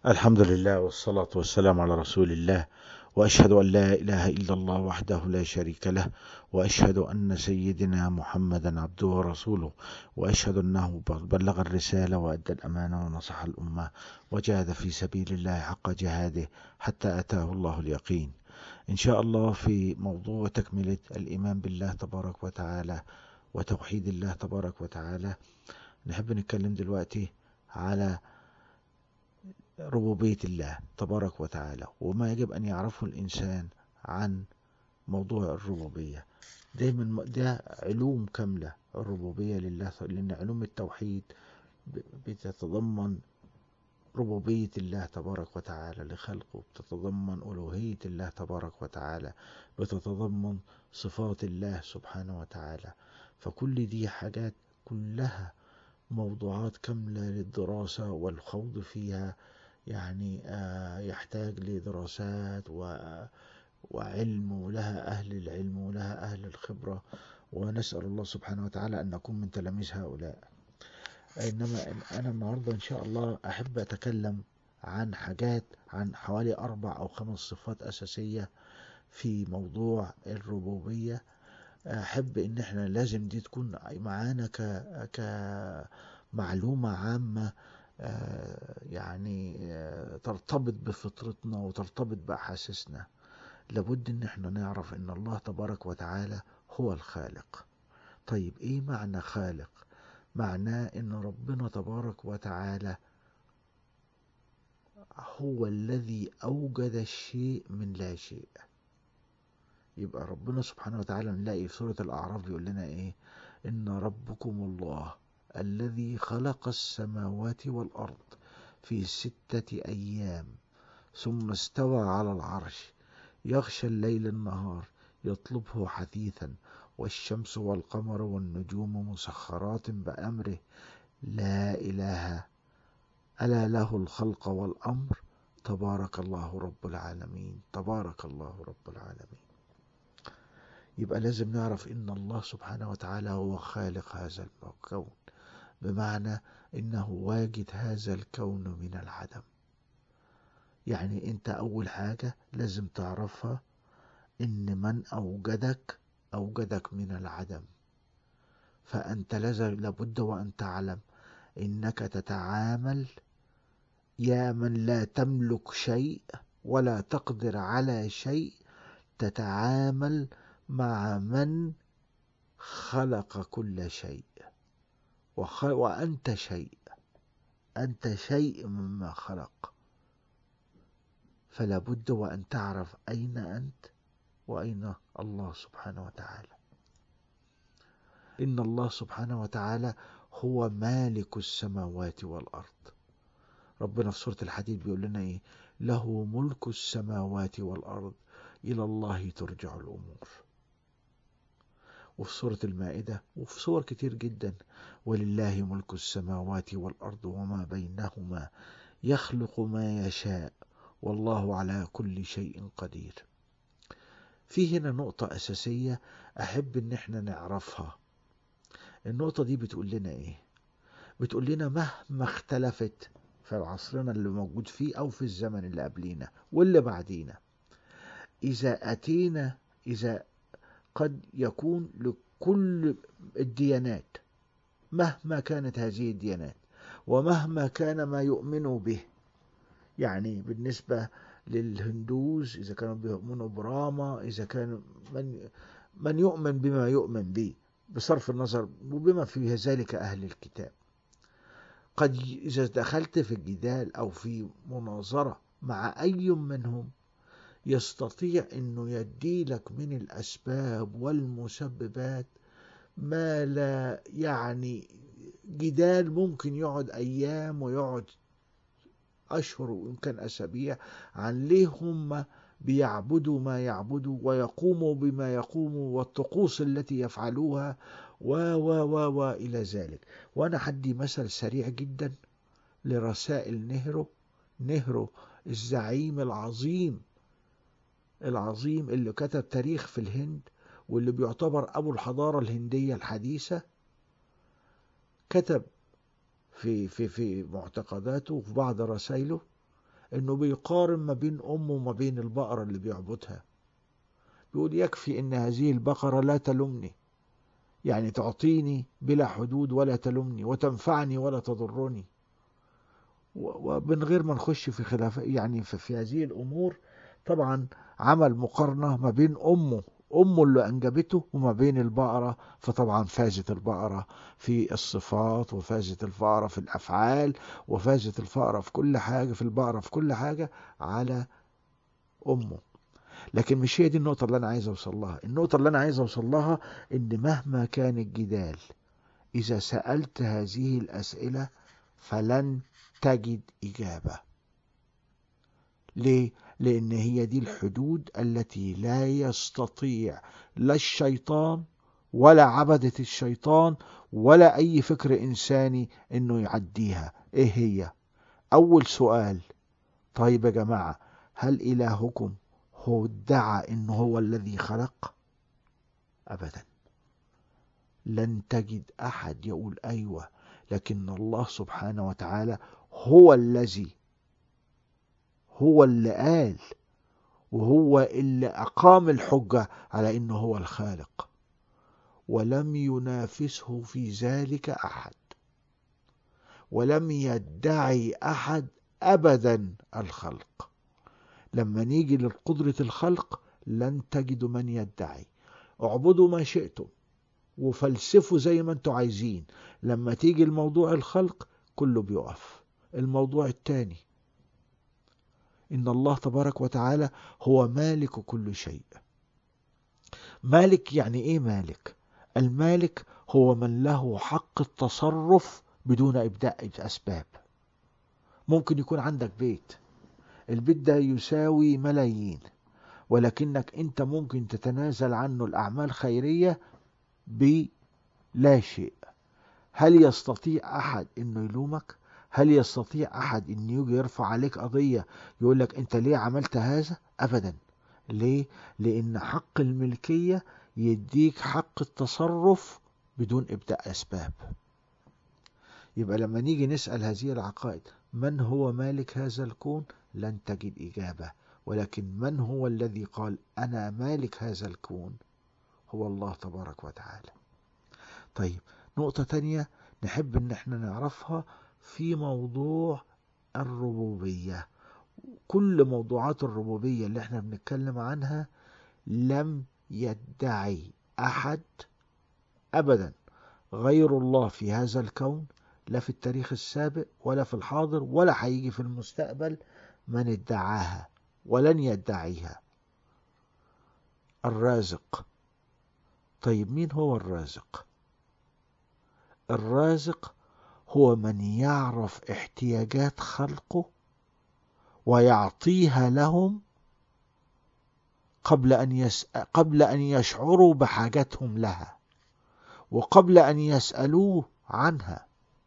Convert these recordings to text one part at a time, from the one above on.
الحمد لله والصلاة والسلام على رسول الله وأشهد أن لا إله إلا الله وحده لا شريك له وأشهد أن سيدنا محمدا عبده ورسوله وأشهد أنه بلغ الرسالة وأدى الأمانة ونصح الأمة وجاهد في سبيل الله حق جهاده حتى أتاه الله اليقين إن شاء الله في موضوع تكملة الإيمان بالله تبارك وتعالى وتوحيد الله تبارك وتعالى نحب نتكلم دلوقتي على ربوبية الله تبارك وتعالى وما يجب أن يعرفه الإنسان عن موضوع الربوبية دايما ده علوم كاملة الربوبية لله لأن علوم التوحيد بتتضمن ربوبية الله تبارك وتعالى لخلقه بتتضمن ألوهية الله تبارك وتعالى بتتضمن صفات الله سبحانه وتعالى فكل دي حاجات كلها موضوعات كاملة للدراسة والخوض فيها يعني يحتاج لدراسات وعلم ولها أهل العلم ولها أهل الخبرة ونسأل الله سبحانه وتعالى أن نكون من تلاميذ هؤلاء إنما أنا النهاردة إن شاء الله أحب أتكلم عن حاجات عن حوالي أربع أو خمس صفات أساسية في موضوع الربوبية أحب إن إحنا لازم دي تكون معانا ك كمعلومة عامة يعني ترتبط بفطرتنا وترتبط بأحاسيسنا لابد ان احنا نعرف ان الله تبارك وتعالى هو الخالق طيب ايه معنى خالق معناه ان ربنا تبارك وتعالى هو الذي اوجد الشيء من لا شيء يبقى ربنا سبحانه وتعالى نلاقي في سورة الاعراف بيقول لنا ايه ان ربكم الله الذي خلق السماوات والأرض في ستة أيام ثم استوى على العرش يغشى الليل النهار يطلبه حثيثا والشمس والقمر والنجوم مسخرات بأمره لا إله ألا له الخلق والأمر تبارك الله رب العالمين تبارك الله رب العالمين يبقى لازم نعرف إن الله سبحانه وتعالى هو خالق هذا الكون بمعنى انه واجد هذا الكون من العدم يعني انت اول حاجة لازم تعرفها ان من اوجدك اوجدك من العدم فانت لازم لابد وان تعلم انك تتعامل يا من لا تملك شيء ولا تقدر على شيء تتعامل مع من خلق كل شيء وخ... وأنت شيء أنت شيء مما خلق فلا بد وأن تعرف أين أنت وأين الله سبحانه وتعالى إن الله سبحانه وتعالى هو مالك السماوات والأرض ربنا في سورة الحديد بيقول لنا إيه له ملك السماوات والأرض إلى الله ترجع الأمور وفي سورة المائدة وفي صور كتير جدا ولله ملك السماوات والأرض وما بينهما يخلق ما يشاء والله على كل شيء قدير في هنا نقطة أساسية أحب إن احنا نعرفها النقطة دي بتقول لنا إيه بتقول لنا مهما اختلفت في عصرنا اللي موجود فيه أو في الزمن اللي قبلينا واللي بعدينا إذا أتينا إذا قد يكون لكل الديانات مهما كانت هذه الديانات ومهما كان ما يؤمنوا به يعني بالنسبة للهندوز إذا كانوا بيؤمنوا براما إذا كان من من يؤمن بما يؤمن به بصرف النظر وبما في ذلك أهل الكتاب قد إذا دخلت في الجدال أو في مناظرة مع أي منهم يستطيع انه يدي لك من الاسباب والمسببات ما لا يعني جدال ممكن يقعد ايام ويقعد اشهر ويمكن اسابيع عن ليه هم بيعبدوا ما يعبدوا ويقوموا بما يقوموا والطقوس التي يفعلوها و و و و الى ذلك وانا حدي مثل سريع جدا لرسائل نهرو نهرو الزعيم العظيم العظيم اللي كتب تاريخ في الهند واللي بيعتبر أبو الحضارة الهندية الحديثة كتب في في في معتقداته وفي بعض رسائله انه بيقارن ما بين امه وما بين البقرة اللي بيعبدها بيقول يكفي ان هذه البقرة لا تلمني يعني تعطيني بلا حدود ولا تلمني وتنفعني ولا تضرني ومن غير ما نخش في خلاف يعني في هذه الامور طبعا عمل مقارنة ما بين امه امه اللي انجبته وما بين البقرة فطبعا فازت البقرة في الصفات وفازت البقرة في الافعال وفازت البقرة في كل حاجة في البقرة في كل حاجة على امه لكن مش هي دي النقطة اللي أنا عايز أوصل لها النقطة اللي أنا عايز أوصل لها إن مهما كان الجدال إذا سألت هذه الأسئلة فلن تجد إجابة ليه؟ لأن هي دي الحدود التي لا يستطيع لا الشيطان ولا عبدة الشيطان ولا أي فكر إنساني إنه يعديها إيه هي؟ أول سؤال طيب يا جماعة هل إلهكم هو ادعى إنه هو الذي خلق؟ أبدا لن تجد أحد يقول أيوة لكن الله سبحانه وتعالى هو الذي هو اللي قال وهو اللي أقام الحجة على إنه هو الخالق ولم ينافسه في ذلك أحد ولم يدعي أحد أبدا الخلق لما نيجي للقدرة الخلق لن تجدوا من يدعي اعبدوا ما شئتم وفلسفوا زي ما انتوا عايزين لما تيجي الموضوع الخلق كله بيقف الموضوع الثاني إن الله تبارك وتعالى هو مالك كل شيء مالك يعني إيه مالك المالك هو من له حق التصرف بدون إبداء أسباب ممكن يكون عندك بيت البيت ده يساوي ملايين ولكنك انت ممكن تتنازل عنه الأعمال خيرية بلا شيء هل يستطيع أحد أنه يلومك هل يستطيع أحد أن يجي يرفع عليك قضية يقول لك أنت ليه عملت هذا أبدا ليه لأن حق الملكية يديك حق التصرف بدون إبداء أسباب يبقى لما نيجي نسأل هذه العقائد من هو مالك هذا الكون لن تجد إجابة ولكن من هو الذي قال أنا مالك هذا الكون هو الله تبارك وتعالى طيب نقطة تانية نحب ان احنا نعرفها في موضوع الربوبية كل موضوعات الربوبية اللي احنا بنتكلم عنها لم يدعي أحد أبدا غير الله في هذا الكون لا في التاريخ السابق ولا في الحاضر ولا هيجي في المستقبل من ادعاها ولن يدعيها الرازق طيب مين هو الرازق الرازق هو من يعرف احتياجات خلقه ويعطيها لهم قبل أن, يس... قبل أن يشعروا بحاجتهم لها وقبل أن يسألوه عنها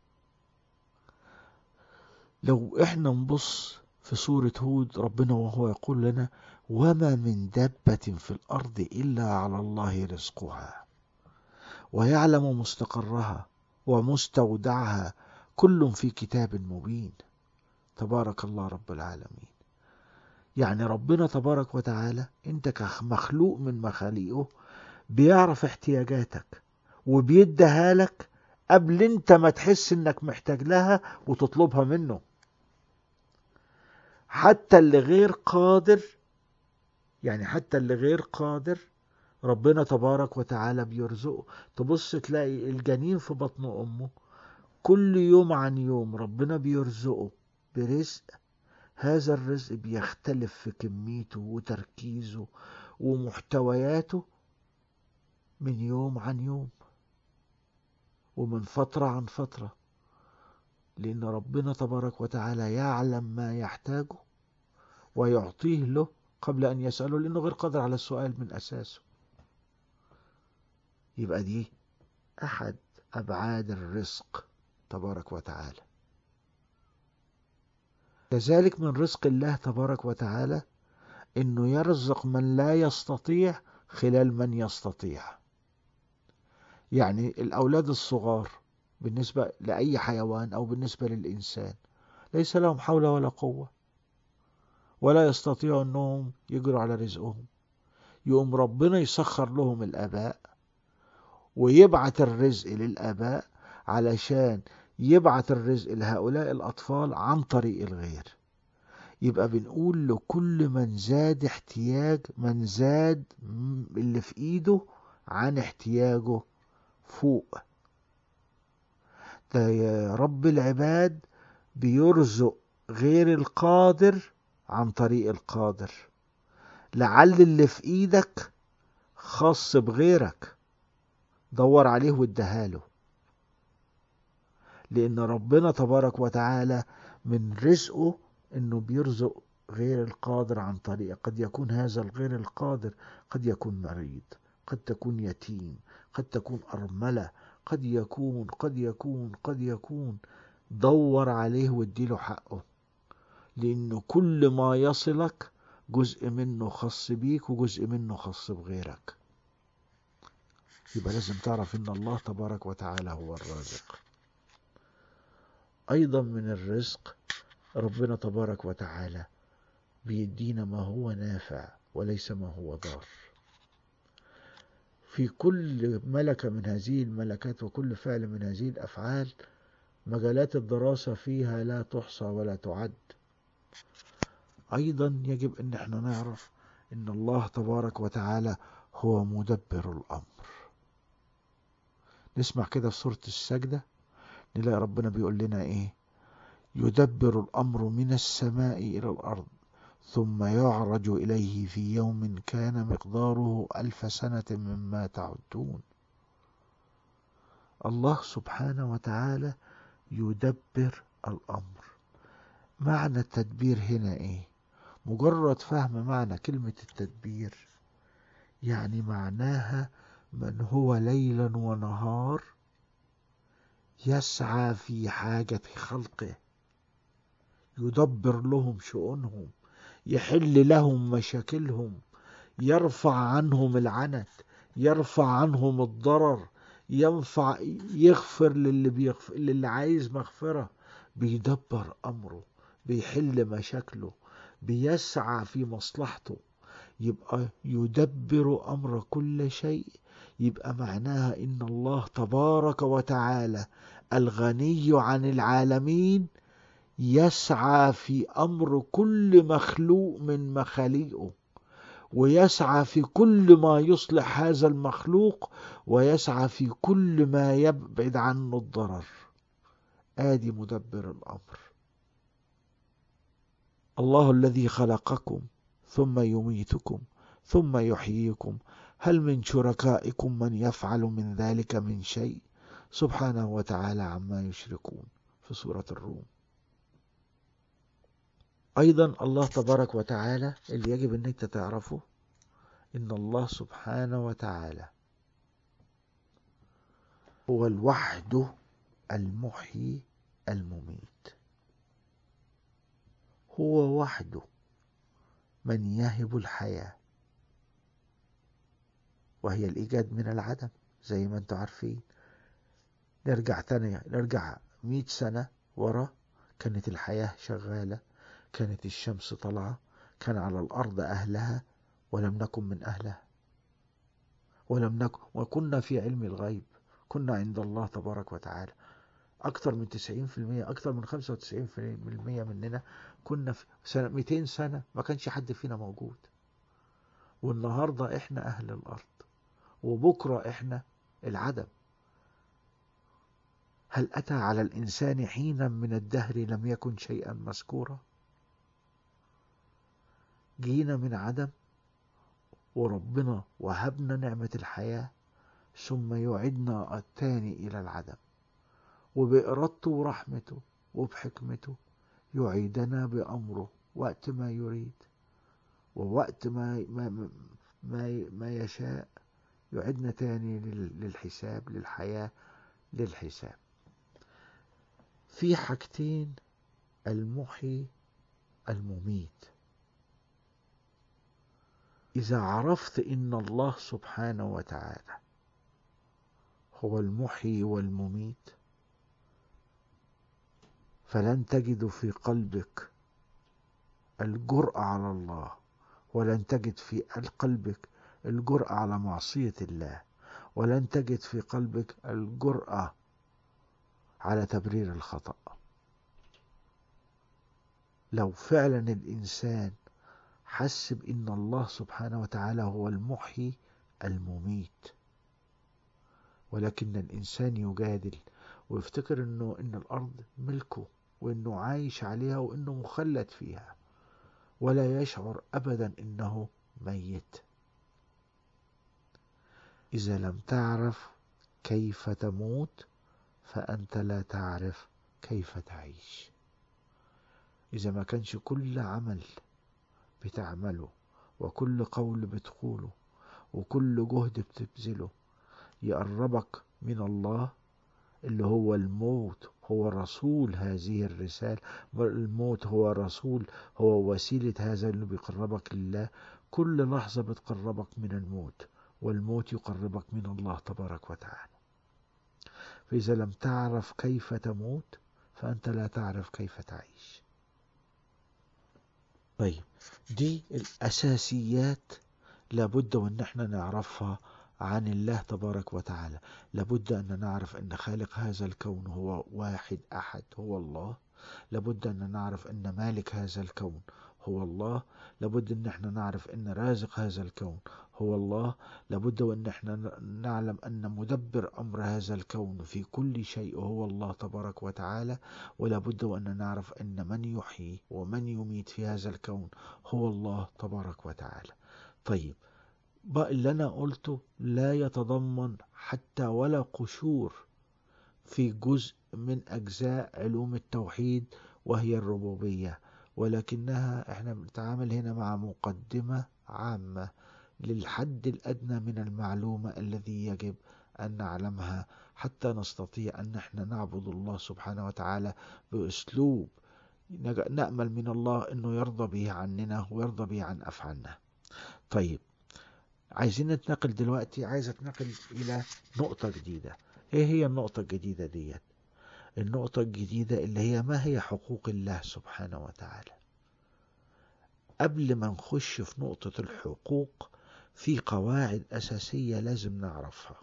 لو احنا نبص في سورة هود ربنا وهو يقول لنا وما من دابة في الأرض إلا على الله رزقها ويعلم مستقرها ومستودعها كل في كتاب مبين تبارك الله رب العالمين يعني ربنا تبارك وتعالى انت كمخلوق من مخاليقه بيعرف احتياجاتك وبيديها لك قبل انت ما تحس انك محتاج لها وتطلبها منه حتى اللي غير قادر يعني حتى اللي غير قادر ربنا تبارك وتعالى بيرزقه تبص تلاقي الجنين في بطن امه كل يوم عن يوم ربنا بيرزقه برزق هذا الرزق بيختلف في كميته وتركيزه ومحتوياته من يوم عن يوم ومن فترة عن فترة لأن ربنا تبارك وتعالى يعلم ما يحتاجه ويعطيه له قبل أن يسأله لأنه غير قادر على السؤال من أساسه يبقى دي أحد أبعاد الرزق تبارك وتعالى كذلك من رزق الله تبارك وتعالى انه يرزق من لا يستطيع خلال من يستطيع يعني الاولاد الصغار بالنسبه لاي حيوان او بالنسبه للانسان ليس لهم حول ولا قوه ولا يستطيعوا أنهم يجروا على رزقهم يقوم ربنا يسخر لهم الآباء ويبعت الرزق للآباء علشان يبعت الرزق لهؤلاء الأطفال عن طريق الغير يبقى بنقول لكل من زاد احتياج من زاد اللي في ايده عن احتياجه فوق ده يا رب العباد بيرزق غير القادر عن طريق القادر لعل اللي في ايدك خاص بغيرك دور عليه وادهاله لان ربنا تبارك وتعالى من رزقه انه بيرزق غير القادر عن طريق قد يكون هذا الغير القادر قد يكون مريض قد تكون يتيم قد تكون أرملة قد يكون قد يكون قد يكون دور عليه واديله حقه لأن كل ما يصلك جزء منه خاص بيك وجزء منه خاص بغيرك يبقى لازم تعرف ان الله تبارك وتعالى هو الرازق ايضا من الرزق ربنا تبارك وتعالى بيدينا ما هو نافع وليس ما هو ضار في كل ملكة من هذه الملكات وكل فعل من هذه الأفعال مجالات الدراسة فيها لا تحصى ولا تعد أيضا يجب أن احنا نعرف أن الله تبارك وتعالى هو مدبر الأمر نسمع كده في سورة السجدة نلاقي ربنا بيقول لنا إيه يدبر الأمر من السماء إلى الأرض ثم يعرج إليه في يوم كان مقداره ألف سنة مما تعدون الله سبحانه وتعالى يدبر الأمر معنى التدبير هنا إيه مجرد فهم معنى كلمة التدبير يعني معناها من هو ليلا ونهار يسعى في حاجة خلقه يدبر لهم شؤونهم يحل لهم مشاكلهم يرفع عنهم العنت يرفع عنهم الضرر ينفع يغفر للي بيغفر للي عايز مغفرة بيدبر أمره بيحل مشاكله بيسعى في مصلحته يبقى يدبر أمر كل شيء يبقى معناها إن الله تبارك وتعالى الغني عن العالمين يسعى في امر كل مخلوق من مخاليقه ويسعى في كل ما يصلح هذا المخلوق ويسعى في كل ما يبعد عنه الضرر ادي مدبر الامر الله الذي خلقكم ثم يميتكم ثم يحييكم هل من شركائكم من يفعل من ذلك من شيء سبحانه وتعالى عما يشركون في سوره الروم ايضا الله تبارك وتعالى اللي يجب ان انت تعرفه ان الله سبحانه وتعالى هو الوحد المحيي المميت هو وحده من يهب الحياة وهي الإيجاد من العدم زي ما انتم عارفين نرجع تاني نرجع مئة سنة ورا كانت الحياة شغالة كانت الشمس طالعة كان على الأرض أهلها ولم نكن من أهلها ولم نكن وكنا في علم الغيب كنا عند الله تبارك وتعالى أكثر من 90% أكثر من 95% مننا كنا في سنة 200 سنة ما كانش حد فينا موجود والنهاردة إحنا أهل الأرض وبكرة إحنا العدم هل أتى على الإنسان حينا من الدهر لم يكن شيئا مذكورا جينا من عدم وربنا وهبنا نعمة الحياة ثم يعدنا التاني إلى العدم وبإرادته ورحمته وبحكمته يعيدنا بأمره وقت ما يريد ووقت ما ما ما, ما يشاء يعدنا تاني للحساب للحياة للحساب في حاجتين المحيي المميت إذا عرفت إن الله سبحانه وتعالى هو المحيي والمميت فلن تجد في قلبك الجرأة على الله ولن تجد في قلبك الجرأة على معصية الله ولن تجد في قلبك الجرأة على تبرير الخطأ لو فعلا الإنسان حس بأن الله سبحانه وتعالى هو المحيي المميت ولكن الإنسان يجادل ويفتكر أنه إن الأرض ملكه وأنه عايش عليها وأنه مخلد فيها ولا يشعر أبدا أنه ميت إذا لم تعرف كيف تموت فأنت لا تعرف كيف تعيش إذا ما كانش كل عمل بتعمله وكل قول بتقوله وكل جهد بتبذله يقربك من الله اللي هو الموت هو رسول هذه الرسالة الموت هو رسول هو وسيلة هذا اللي بيقربك لله كل لحظة بتقربك من الموت والموت يقربك من الله تبارك وتعالى فإذا لم تعرف كيف تموت فأنت لا تعرف كيف تعيش طيب دي الأساسيات لابد وأن احنا نعرفها عن الله تبارك وتعالى لابد أن نعرف أن خالق هذا الكون هو واحد أحد هو الله لابد أن نعرف أن مالك هذا الكون هو الله لابد أن احنا نعرف أن رازق هذا الكون هو الله لابد وأن احنا نعلم أن مدبر أمر هذا الكون في كل شيء هو الله تبارك وتعالى ولابد وأن نعرف أن من يحيي ومن يميت في هذا الكون هو الله تبارك وتعالى طيب بقى اللي أنا قلته لا يتضمن حتى ولا قشور في جزء من أجزاء علوم التوحيد وهي الربوبية ولكنها احنا بنتعامل هنا مع مقدمة عامة للحد الأدنى من المعلومة الذي يجب أن نعلمها حتى نستطيع أن نحن نعبد الله سبحانه وتعالى بأسلوب نأمل من الله أنه يرضى به عننا ويرضى به عن أفعالنا طيب عايزين نتنقل دلوقتي عايز اتنقل إلى نقطة جديدة إيه هي النقطة الجديدة ديت النقطة الجديدة اللي هي ما هي حقوق الله سبحانه وتعالى قبل ما نخش في نقطة الحقوق في قواعد أساسية لازم نعرفها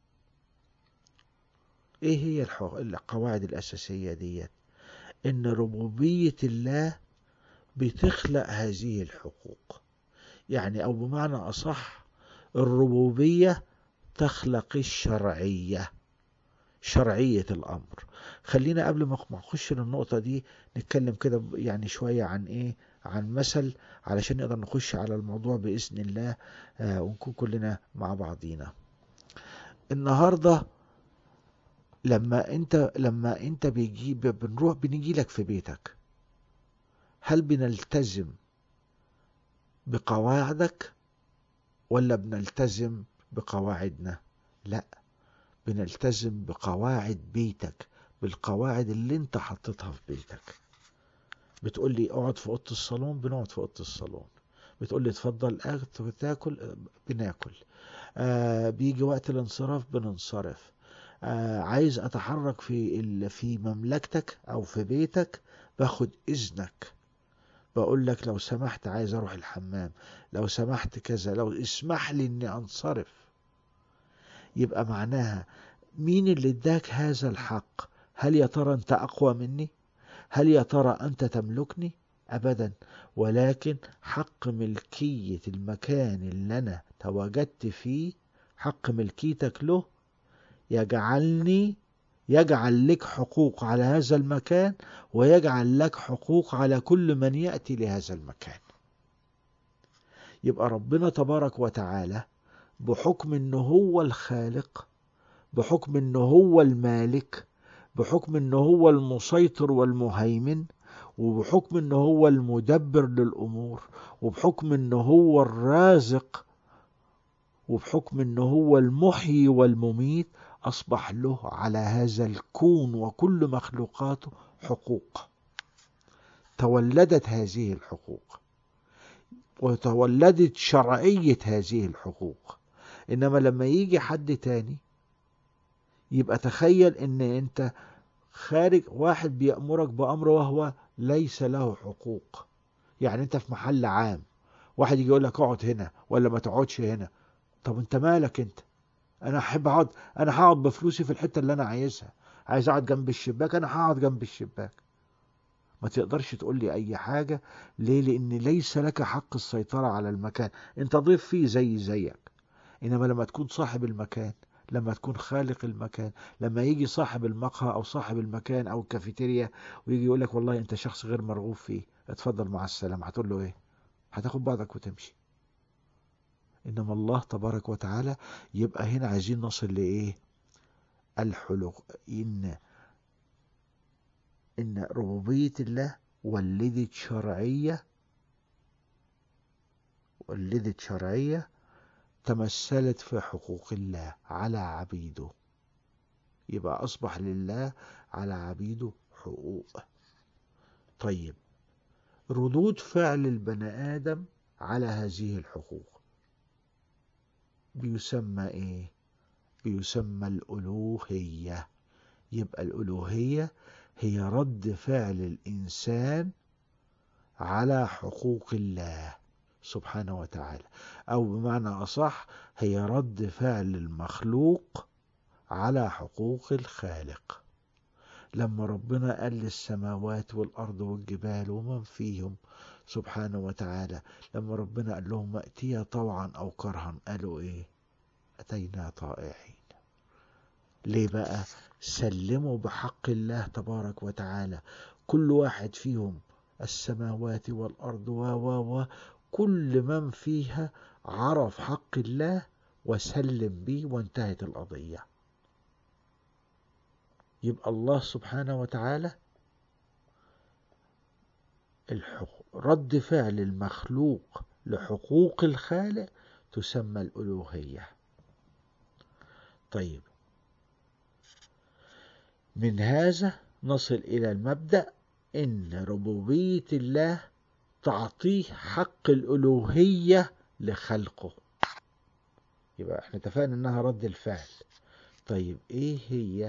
ايه هي القواعد الأساسية ديت ان ربوبية الله بتخلق هذه الحقوق يعني او بمعنى اصح الربوبية تخلق الشرعية شرعية الامر خلينا قبل ما نخش للنقطة دي نتكلم كده يعني شوية عن ايه عن مثل علشان نقدر نخش على الموضوع بإذن الله آه ونكون كلنا مع بعضينا النهاردة لما انت لما انت بيجي بنروح بنيجي لك في بيتك هل بنلتزم بقواعدك ولا بنلتزم بقواعدنا لا بنلتزم بقواعد بيتك بالقواعد اللي انت حطيتها في بيتك بتقول لي اقعد في اوضه الصالون بنقعد في اوضه الصالون بتقول لي اتفضل تاكل بناكل آه بيجي وقت الانصراف بننصرف آه عايز اتحرك في في مملكتك او في بيتك باخد اذنك بقول لك لو سمحت عايز اروح الحمام لو سمحت كذا لو اسمح لي اني انصرف يبقى معناها مين اللي اداك هذا الحق هل يا ترى انت اقوى مني هل يا ترى أنت تملكني؟ أبدا ولكن حق ملكية المكان اللي أنا تواجدت فيه حق ملكيتك له يجعلني يجعل لك حقوق على هذا المكان ويجعل لك حقوق على كل من يأتي لهذا المكان يبقى ربنا تبارك وتعالى بحكم انه هو الخالق بحكم انه هو المالك بحكم انه هو المسيطر والمهيمن وبحكم انه هو المدبر للامور وبحكم انه هو الرازق وبحكم انه هو المحيي والمميت اصبح له على هذا الكون وكل مخلوقاته حقوق تولدت هذه الحقوق وتولدت شرعية هذه الحقوق انما لما يجي حد تاني يبقى تخيل ان انت خارج واحد بيأمرك بأمر وهو ليس له حقوق يعني انت في محل عام واحد يجي يقول لك اقعد هنا ولا ما تقعدش هنا طب انت مالك انت انا احب اقعد انا هقعد بفلوسي في الحته اللي انا عايزها عايز اقعد جنب الشباك انا هقعد جنب الشباك ما تقدرش تقول لي اي حاجه ليه لان ليس لك حق السيطره على المكان انت ضيف فيه زي زيك انما لما تكون صاحب المكان لما تكون خالق المكان لما يجي صاحب المقهى او صاحب المكان او الكافيتيريا ويجي يقول لك والله انت شخص غير مرغوب فيه اتفضل مع السلامه هتقول له ايه هتاخد بعضك وتمشي انما الله تبارك وتعالى يبقى هنا عايزين نصل لايه الحلق ان ان ربوبيه الله ولدت شرعيه ولدت شرعيه تمثلت في حقوق الله على عبيده يبقى اصبح لله على عبيده حقوق طيب ردود فعل البني ادم على هذه الحقوق بيسمى ايه بيسمى الالوهيه يبقى الالوهيه هي رد فعل الانسان على حقوق الله سبحانه وتعالى او بمعنى اصح هي رد فعل المخلوق على حقوق الخالق لما ربنا قال للسماوات والارض والجبال ومن فيهم سبحانه وتعالى لما ربنا قال لهم ائتيا طوعا او كرها قالوا ايه اتينا طائعين ليه بقى سلموا بحق الله تبارك وتعالى كل واحد فيهم السماوات والارض و و و كل من فيها عرف حق الله وسلم به وانتهت القضيه يبقى الله سبحانه وتعالى رد فعل المخلوق لحقوق الخالق تسمى الألوهية طيب من هذا نصل إلى المبدأ إن ربوبية الله تعطيه حق الألوهية لخلقه يبقى احنا اتفقنا انها رد الفعل طيب ايه هي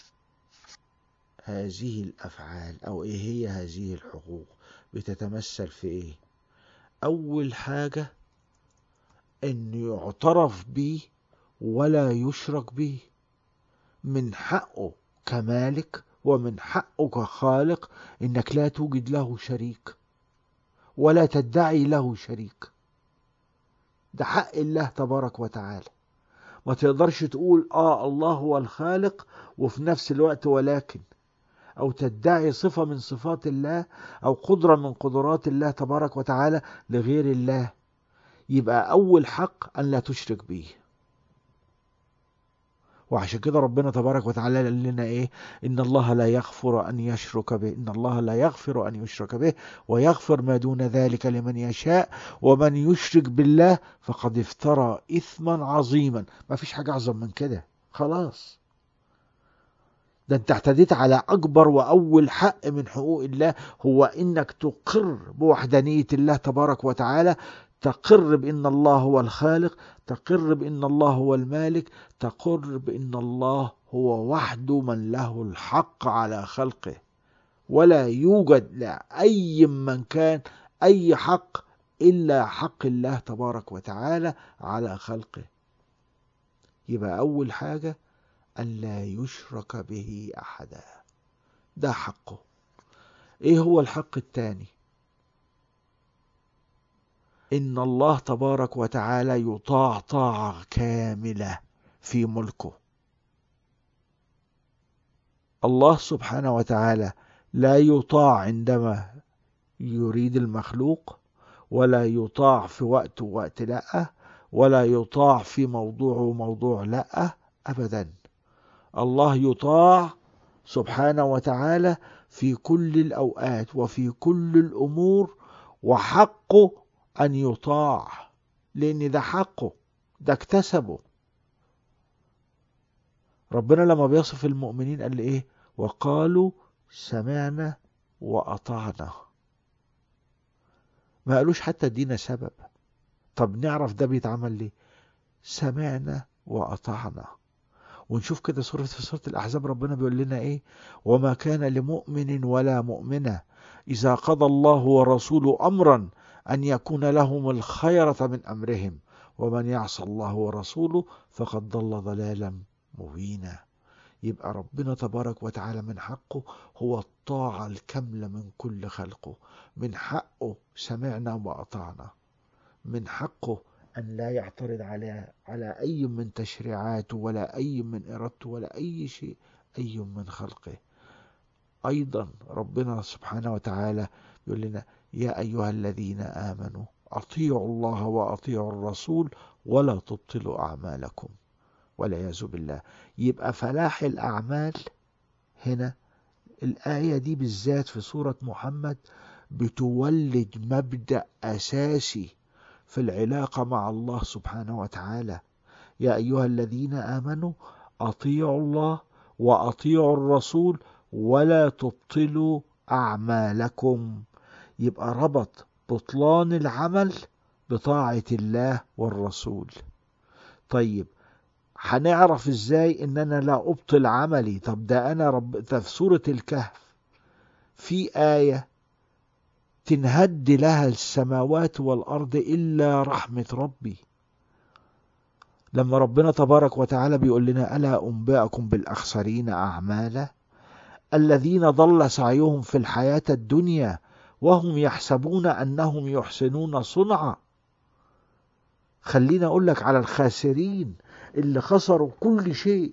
هذه الافعال او ايه هي هذه الحقوق بتتمثل في ايه اول حاجه ان يعترف به ولا يشرك به من حقه كمالك ومن حقه كخالق انك لا توجد له شريك ولا تدعي له شريك ده حق الله تبارك وتعالى ما تقدرش تقول اه الله هو الخالق وفي نفس الوقت ولكن او تدعي صفه من صفات الله او قدره من قدرات الله تبارك وتعالى لغير الله يبقى اول حق ان لا تشرك به وعشان كده ربنا تبارك وتعالى قال لنا ايه ان الله لا يغفر ان يشرك به ان الله لا يغفر ان يشرك به ويغفر ما دون ذلك لمن يشاء ومن يشرك بالله فقد افترى اثما عظيما ما فيش حاجه اعظم من كده خلاص ده انت اعتديت على اكبر واول حق من حقوق الله هو انك تقر بوحدانيه الله تبارك وتعالى تقر بان الله هو الخالق تقر بان الله هو المالك تقر بان الله هو وحده من له الحق على خلقه ولا يوجد لاي من كان اي حق الا حق الله تبارك وتعالى على خلقه يبقى اول حاجه أن لا يشرك به أحدا ده حقه إيه هو الحق الثاني إن الله تبارك وتعالى يطاع طاعة كاملة في ملكه الله سبحانه وتعالى لا يطاع عندما يريد المخلوق ولا يطاع في وقت ووقت لا ولا يطاع في موضوع وموضوع لا أبدا الله يطاع سبحانه وتعالى في كل الأوقات وفي كل الأمور وحقه أن يطاع لأن ده حقه ده اكتسبه ربنا لما بيصف المؤمنين قال إيه وقالوا سمعنا وأطعنا ما قالوش حتى ادينا سبب طب نعرف ده بيتعمل ليه سمعنا وأطعنا ونشوف كده سورة في سورة الأحزاب ربنا بيقول لنا إيه وما كان لمؤمن ولا مؤمنة إذا قضى الله ورسوله أمرا أن يكون لهم الخيرة من أمرهم ومن يعصى الله ورسوله فقد ضل ضلالا مبينا يبقى ربنا تبارك وتعالى من حقه هو الطاعة الكاملة من كل خلقه من حقه سمعنا وأطعنا من حقه أن لا يعترض على على أي من تشريعاته ولا أي من إرادته ولا أي شيء أي من خلقه أيضا ربنا سبحانه وتعالى يقول لنا يا أيها الذين آمنوا أطيعوا الله وأطيعوا الرسول ولا تبطلوا أعمالكم والعياذ بالله يبقى فلاح الأعمال هنا الآية دي بالذات في سورة محمد بتولد مبدأ أساسي في العلاقة مع الله سبحانه وتعالى يا أيها الذين آمنوا أطيعوا الله وأطيعوا الرسول ولا تبطلوا أعمالكم يبقى ربط بطلان العمل بطاعة الله والرسول طيب هنعرف ازاي ان انا لا ابطل عملي طب ده انا رب ده في سورة الكهف في آية تنهد لها السماوات والأرض إلا رحمة ربي لما ربنا تبارك وتعالى بيقول لنا ألا أنبئكم بالأخسرين أعمالا الذين ضل سعيهم في الحياة الدنيا وهم يحسبون أنهم يحسنون صنعا خلينا أقول لك على الخاسرين اللي خسروا كل شيء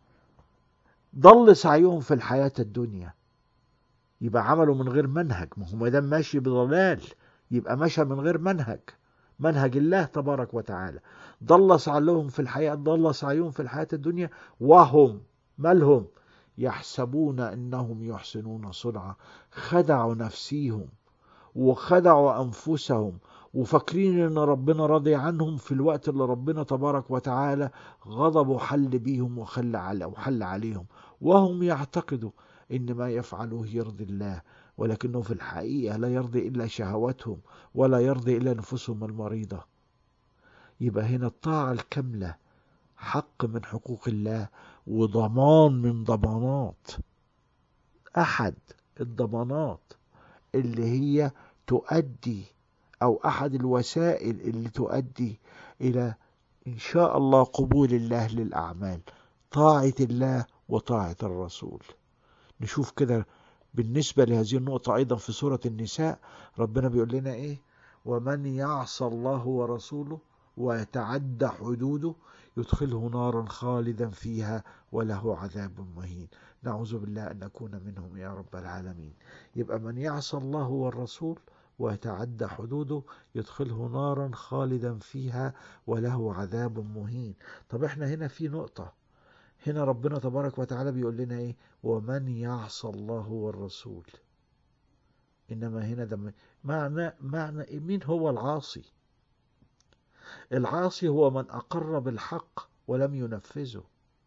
ضل سعيهم في الحياة الدنيا يبقى عملوا من غير منهج ما هو ما دام ماشي بضلال يبقى مشى من غير منهج منهج الله تبارك وتعالى ضل سعيهم في الحياة ضل سعيهم في الحياة الدنيا وهم مالهم يحسبون انهم يحسنون صنعا خدعوا نفسيهم وخدعوا انفسهم وفاكرين ان ربنا راضي عنهم في الوقت اللي ربنا تبارك وتعالى غضبه حل بيهم وخل على وحل عليهم وهم يعتقدوا ان ما يفعلوه يرضي الله ولكنه في الحقيقة لا يرضي الا شهواتهم ولا يرضي الا نفوسهم المريضة يبقى هنا الطاعة الكاملة حق من حقوق الله وضمان من ضمانات احد الضمانات اللي هي تؤدي او احد الوسائل اللي تؤدي الى ان شاء الله قبول الله للاعمال طاعه الله وطاعه الرسول نشوف كده بالنسبه لهذه النقطه ايضا في سوره النساء ربنا بيقول لنا ايه ومن يعصى الله ورسوله ويتعدى حدوده يدخله نارا خالدا فيها وله عذاب مهين نعوذ بالله ان نكون منهم يا رب العالمين يبقى من يعصى الله والرسول ويتعدى حدوده يدخله نارا خالدا فيها وله عذاب مهين طب احنا هنا في نقطة هنا ربنا تبارك وتعالى بيقول لنا ايه ومن يعصى الله والرسول انما هنا ده معنى معنى مين هو العاصي العاصي هو من اقر بالحق ولم ينفذه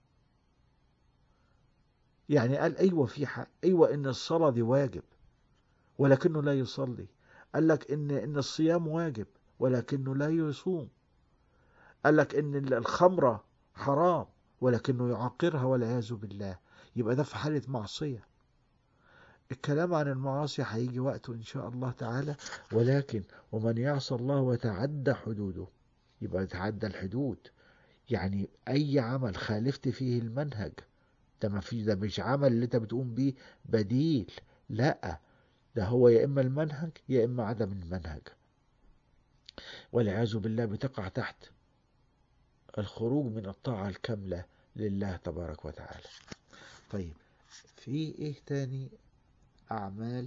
يعني قال ايوه في حق ايوه ان الصلاه دي واجب ولكنه لا يصلي قال لك ان ان الصيام واجب ولكنه لا يصوم قال لك ان الخمره حرام ولكنه يعقرها والعياذ بالله يبقى ده في حاله معصيه الكلام عن المعاصي هيجي وقته ان شاء الله تعالى ولكن ومن يعصى الله وتعدى حدوده يبقى يتعدى الحدود يعني اي عمل خالفت فيه المنهج ده ما فيش ده مش عمل اللي انت بتقوم بيه بديل لا ده هو يا اما المنهج يا اما عدم المنهج والعياذ بالله بتقع تحت الخروج من الطاعة الكاملة لله تبارك وتعالى طيب في ايه تاني اعمال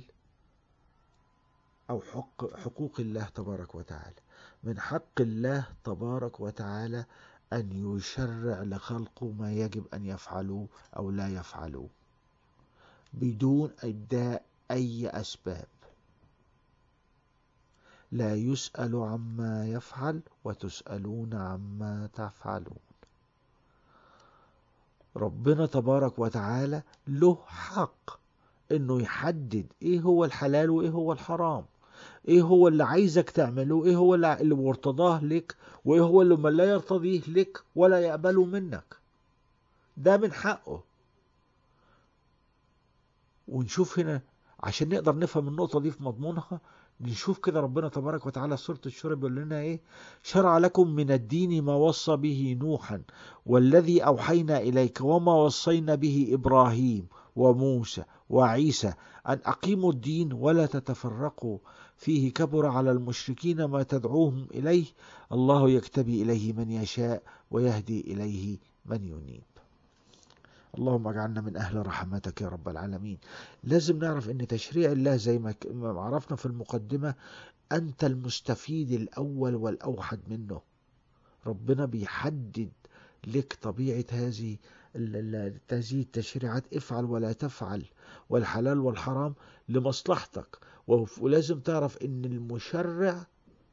او حق حقوق الله تبارك وتعالى من حق الله تبارك وتعالى أن يشرع لخلقه ما يجب أن يفعلوه أو لا يفعلوه بدون إبداء أي أسباب لا يسأل عما يفعل وتسألون عما تفعلون ربنا تبارك وتعالى له حق انه يحدد ايه هو الحلال وايه هو الحرام ايه هو اللي عايزك تعمله ايه هو اللي مرتضاه لك وايه هو اللي ما لا يرتضيه لك ولا يقبله منك ده من حقه ونشوف هنا عشان نقدر نفهم النقطة دي في مضمونها نشوف كده ربنا تبارك وتعالى سورة الشورى بيقول لنا ايه شرع لكم من الدين ما وصى به نوحا والذي أوحينا إليك وما وصينا به إبراهيم وموسى وعيسى أن أقيموا الدين ولا تتفرقوا فيه كبر على المشركين ما تدعوهم إليه الله يكتبي إليه من يشاء ويهدي إليه من ينيب اللهم اجعلنا من أهل رحمتك يا رب العالمين لازم نعرف أن تشريع الله زي ما عرفنا في المقدمة أنت المستفيد الأول والأوحد منه ربنا بيحدد لك طبيعة هذه هذه التشريعات افعل ولا تفعل والحلال والحرام لمصلحتك ولازم تعرف ان المشرع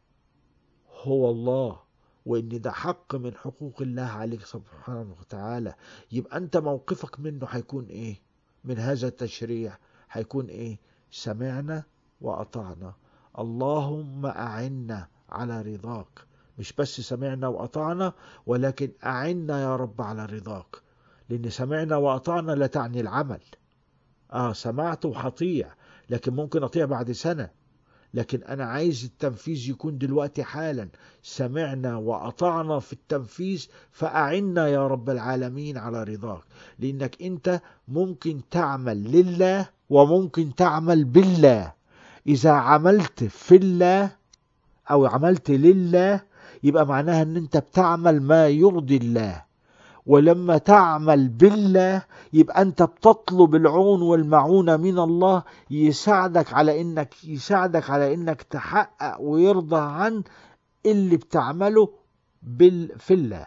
هو الله وان ده حق من حقوق الله عليك سبحانه وتعالى يبقى انت موقفك منه هيكون ايه من هذا التشريع هيكون ايه سمعنا واطعنا اللهم اعنا على رضاك مش بس سمعنا واطعنا ولكن اعنا يا رب على رضاك لان سمعنا واطعنا لا تعني العمل اه سمعت وهطيع لكن ممكن اطيع بعد سنه لكن انا عايز التنفيذ يكون دلوقتي حالا سمعنا واطعنا في التنفيذ فاعنا يا رب العالمين على رضاك لانك انت ممكن تعمل لله وممكن تعمل بالله اذا عملت في الله او عملت لله يبقى معناها ان انت بتعمل ما يرضي الله ولما تعمل بالله يبقى انت بتطلب العون والمعونة من الله يساعدك على انك يساعدك على انك تحقق ويرضى عن اللي بتعمله بال في الله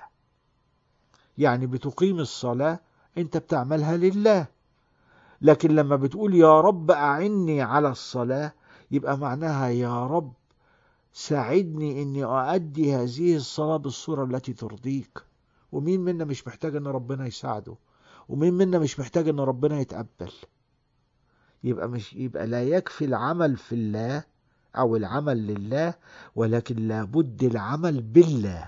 يعني بتقيم الصلاة انت بتعملها لله لكن لما بتقول يا رب أعني على الصلاة يبقى معناها يا رب ساعدني اني أؤدي هذه الصلاة بالصورة التي ترضيك ومين منا مش محتاج ان ربنا يساعده ومين منا مش محتاج ان ربنا يتقبل يبقى مش يبقى لا يكفي العمل في الله او العمل لله ولكن لابد العمل بالله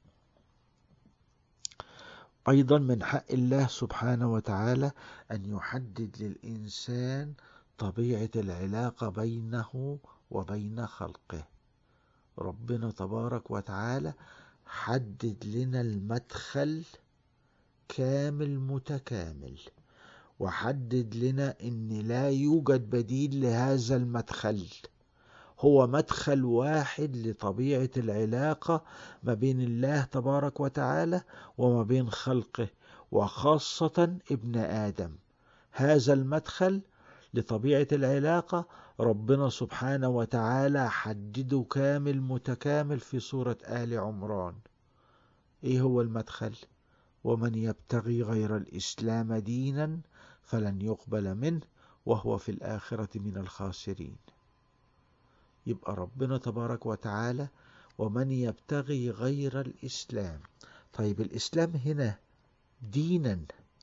ايضا من حق الله سبحانه وتعالى ان يحدد للانسان طبيعه العلاقه بينه وبين خلقه ربنا تبارك وتعالى حدد لنا المدخل كامل متكامل وحدد لنا ان لا يوجد بديل لهذا المدخل هو مدخل واحد لطبيعه العلاقه ما بين الله تبارك وتعالى وما بين خلقه وخاصه ابن ادم هذا المدخل لطبيعه العلاقه ربنا سبحانه وتعالى حدده كامل متكامل في سورة آل عمران ايه هو المدخل ومن يبتغي غير الإسلام دينا فلن يقبل منه وهو في الآخرة من الخاسرين يبقى ربنا تبارك وتعالى ومن يبتغي غير الإسلام طيب الإسلام هنا دينا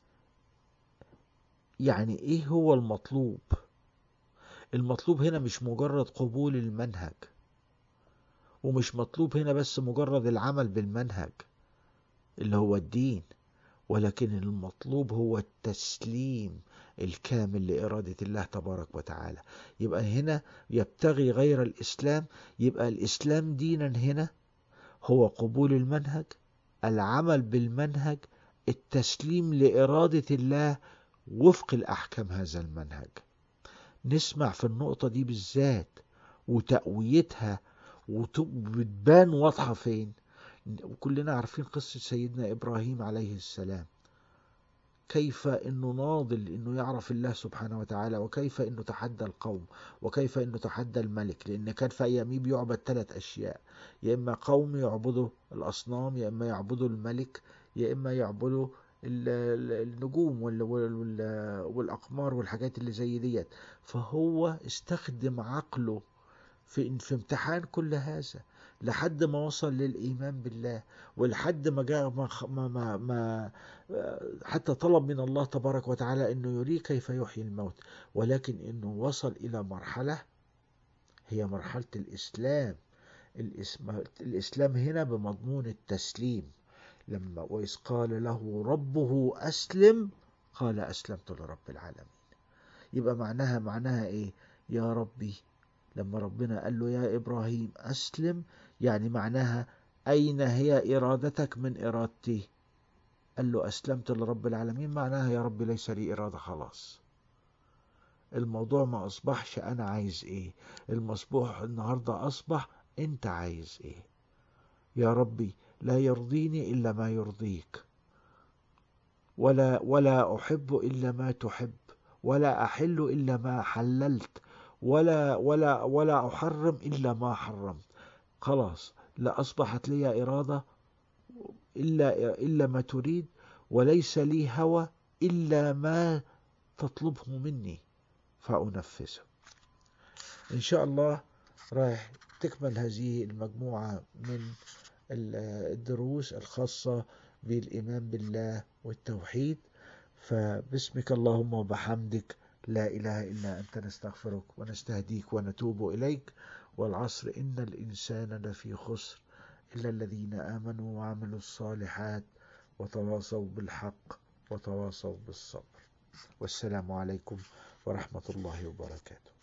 يعني ايه هو المطلوب المطلوب هنا مش مجرد قبول المنهج ومش مطلوب هنا بس مجرد العمل بالمنهج اللي هو الدين ولكن المطلوب هو التسليم الكامل لإرادة الله تبارك وتعالى يبقى هنا يبتغي غير الإسلام يبقى الإسلام دينا هنا هو قبول المنهج العمل بالمنهج التسليم لإرادة الله وفق الأحكام هذا المنهج نسمع في النقطة دي بالذات وتقويتها وبتبان واضحة فين وكلنا عارفين قصة سيدنا إبراهيم عليه السلام كيف انه ناضل انه يعرف الله سبحانه وتعالى وكيف انه تحدى القوم وكيف انه تحدى الملك لان كان في اياميه بيعبد ثلاث اشياء يا اما قوم يعبدوا الاصنام يا اما يعبدوا الملك يا اما يعبدوا النجوم والاقمار والحاجات اللي زي ديت فهو استخدم عقله في في امتحان كل هذا لحد ما وصل للايمان بالله ولحد ما جاء ما ما ما حتى طلب من الله تبارك وتعالى انه يريه كيف يحيي الموت ولكن انه وصل الى مرحله هي مرحله الاسلام الاسلام هنا بمضمون التسليم لما وإذ قال له ربه أسلم قال أسلمت لرب العالمين يبقى معناها معناها إيه يا ربي لما ربنا قال له يا إبراهيم أسلم يعني معناها أين هي إرادتك من إرادتي قال له أسلمت لرب العالمين معناها يا رب ليس لي إرادة خلاص الموضوع ما أصبحش أنا عايز إيه المصبوح النهاردة أصبح أنت عايز إيه يا ربي لا يرضيني إلا ما يرضيك ولا ولا أحب إلا ما تحب ولا أحل إلا ما حللت ولا ولا ولا أحرم إلا ما حرمت خلاص لا أصبحت لي إرادة إلا إلا ما تريد وليس لي هوى إلا ما تطلبه مني فأنفذه إن شاء الله راح تكمل هذه المجموعة من الدروس الخاصة بالإيمان بالله والتوحيد فباسمك اللهم وبحمدك لا إله إلا أنت نستغفرك ونستهديك ونتوب إليك والعصر إن الإنسان لفي خسر إلا الذين آمنوا وعملوا الصالحات وتواصوا بالحق وتواصوا بالصبر والسلام عليكم ورحمة الله وبركاته